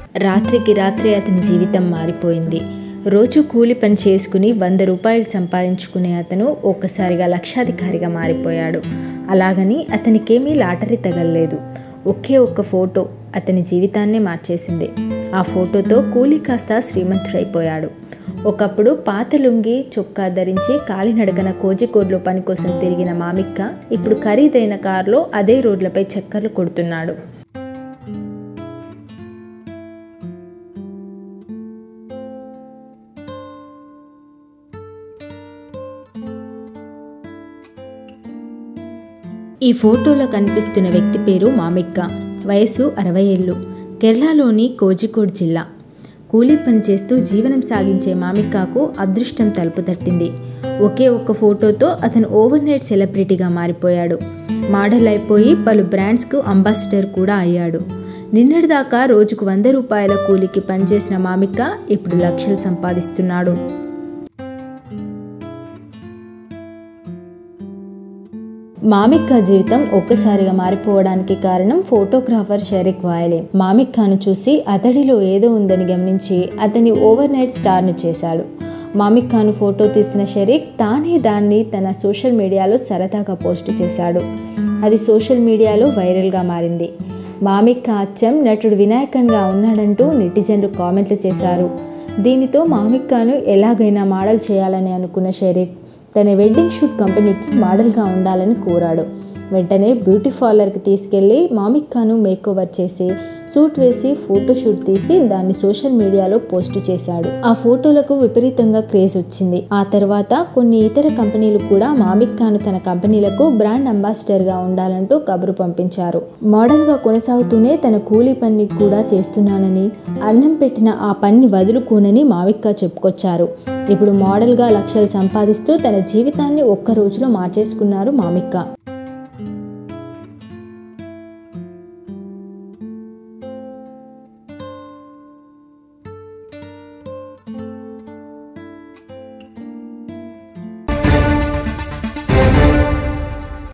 రాత్రికి రాత్రే అతని జీవితం మారిపోయింది రోజు కూలి పని చేసుకుని వంద రూపాయలు సంపాదించుకునే అతను ఒక్కసారిగా లక్షాధికారిగా మారిపోయాడు అలాగని అతనికేమీ లాటరీ తగలలేదు ఒకే ఒక్క ఫోటో అతని జీవితాన్నే మార్చేసింది ఆ ఫోటోతో కూలి కాస్త శ్రీమంతుడైపోయాడు ఒకప్పుడు పాత లుంగి చొక్కా ధరించి కాలినడకన కోజికోడ్లో పని కోసం తిరిగిన మామిక్క ఇప్పుడు ఖరీదైన కారులో అదే రోడ్లపై చక్కర్లు కొడుతున్నాడు ఈ ఫోటోలో కనిపిస్తున్న వ్యక్తి పేరు మామిక్క వయసు అరవై ఏళ్ళు కేరళలోని కోజికోడ్ జిల్లా కూలీ పని చేస్తూ జీవనం సాగించే మామిక్కాకు అదృష్టం తలుపు తట్టింది ఒకే ఒక్క ఫోటోతో అతను ఓవర్ నైట్ సెలబ్రిటీగా మారిపోయాడు మోడల్ అయిపోయి పలు బ్రాండ్స్కు అంబాసిడర్ కూడా అయ్యాడు నిన్నటిదాకా రోజుకు వంద రూపాయల కూలికి పనిచేసిన మామిక్క ఇప్పుడు లక్షలు సంపాదిస్తున్నాడు మామిక్క జీవితం ఒక్కసారిగా మారిపోవడానికి కారణం ఫోటోగ్రాఫర్ షరీక్ వాయలే మామిక్కాను చూసి అతడిలో ఏదో ఉందని గమనించి అతని ఓవర్ నైట్ స్టార్ను చేశాడు మామిక్కాను ఫోటో తీసిన షరీక్ తానే దాన్ని తన సోషల్ మీడియాలో సరదాగా పోస్ట్ చేశాడు అది సోషల్ మీడియాలో వైరల్గా మారింది మామిక్క అచ్చం నటుడు వినాయకన్గా ఉన్నాడంటూ నెటిజన్లు కామెంట్లు చేశారు దీనితో మామిక్కాను ఎలాగైనా మోడల్ చేయాలని అనుకున్న షరీక్ తన వెడ్డింగ్ షూట్ కంపెనీకి మోడల్గా ఉండాలని కోరాడు వెంటనే బ్యూటీ పార్లర్కి తీసుకెళ్లి మామిక్కాను మేకోవర్ చేసి సూట్ వేసి ఫోటో షూట్ తీసి దాన్ని సోషల్ మీడియాలో పోస్ట్ చేశాడు ఆ ఫోటోలకు విపరీతంగా క్రేజ్ వచ్చింది ఆ తర్వాత కొన్ని ఇతర కంపెనీలు కూడా మామిక్కాను తన కంపెనీలకు బ్రాండ్ అంబాసిడర్గా ఉండాలంటూ కబురు పంపించారు మోడల్గా కొనసాగుతూనే తన కూలీ పని కూడా చేస్తున్నానని అన్నం పెట్టిన ఆ పని వదులుకోనని మావిక్క చెప్పుకొచ్చారు ఇప్పుడు మోడల్గా లక్షలు సంపాదిస్తూ తన జీవితాన్ని ఒక్క రోజులో మార్చేసుకున్నారు మామిక్క